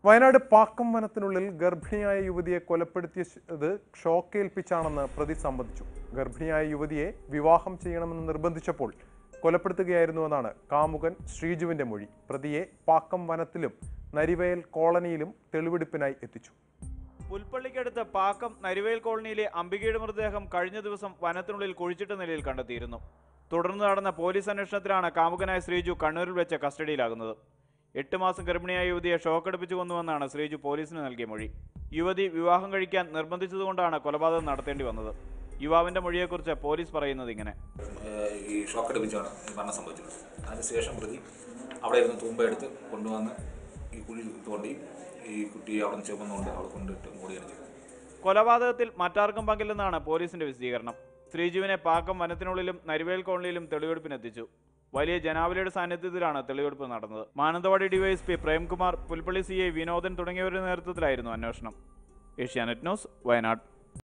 വയനാട് പാക്കം വനത്തിനുള്ളിൽ ഗർഭിണിയായ യുവതിയെ കൊലപ്പെടുത്തിയത് ഷോക്കേൽപ്പിച്ചാണെന്ന് പ്രതി സമ്മതിച്ചു ഗർഭിണിയായ യുവതിയെ വിവാഹം ചെയ്യണമെന്ന് നിർബന്ധിച്ചപ്പോൾ കൊലപ്പെടുത്തുകയായിരുന്നുവെന്നാണ് കാമുകൻ ശ്രീജുവിന്റെ മൊഴി പ്രതിയെ പാക്കം വനത്തിലും നരിവയൽ കോളനിയിലും തെളിവെടുപ്പിനായി എത്തിച്ചു പുൽപ്പള്ളിക്കടുത്ത് പാക്കം നരിവേൽ കോളനിയിലെ അംബികയുടെ മൃതദേഹം കഴിഞ്ഞ ദിവസം വനത്തിനുള്ളിൽ കുഴിച്ചിട്ട നിലയിൽ കണ്ടെത്തിയിരുന്നു തുടർന്ന് നടന്ന പോലീസ് അന്വേഷണത്തിലാണ് കാമുകനായ ശ്രീജു കണ്ണൂരിൽ വെച്ച് കസ്റ്റഡിയിലാകുന്നത് എട്ട് മാസം ഗർഭിണിയായ യുവതിയെ ഷോക്കടുപ്പിച്ചു കൊന്നുവെന്നാണ് ശ്രീജു പോലീസിന് നൽകിയ മൊഴി യുവതി വിവാഹം കഴിക്കാൻ നിർബന്ധിച്ചതുകൊണ്ടാണ് കൊലപാതകം നടത്തേണ്ടി വന്നത് യുവാവിന്റെ മൊഴിയെക്കുറിച്ച് പോലീസ് പറയുന്നത് ഇങ്ങനെ ഏഹ് ഈ ഷോക്ക് അടിപ്പിച്ചാണ് ഈ മരണം സംഭവിച്ചത് അതിനുശേഷം പ്രതി അവിടെ ഇരുന്ന് തൂമ്പ എടുത്ത് കൊണ്ടുവന്ന് ഈ കുഴി തോണ്ടി ഈ കുട്ടിയെ അവിടെ നിന്ന് ചുമന്നുകൊണ്ട് അവിടെ കൊണ്ടിട്ട് മൂടിയാണ് ചെയ്തത് കൊലപാതകത്തിൽ മറ്റാർക്കും പങ്കില്ലെന്നാണ് പോലീസിന്റെ വിശദീകരണം ശ്രീജുവിനെ പാക്കം വനത്തിനുള്ളിലും നരിവേൽ കോളനിയിലും തെളിവെടുപ്പിനെത്തിച്ചു വലിയ ജനാവലിയുടെ സാന്നിധ്യത്തിലാണ് തെളിവെടുപ്പ് നടന്നത് Mananthavady DYSP Premkumar Pulpally C I Vinodan തുടങ്ങിയവരുടെ നേതൃത്വത്തിലായിരുന്നു അന്വേഷണം ഏഷ്യാനെറ്റ് ന്യൂസ് വയനാട്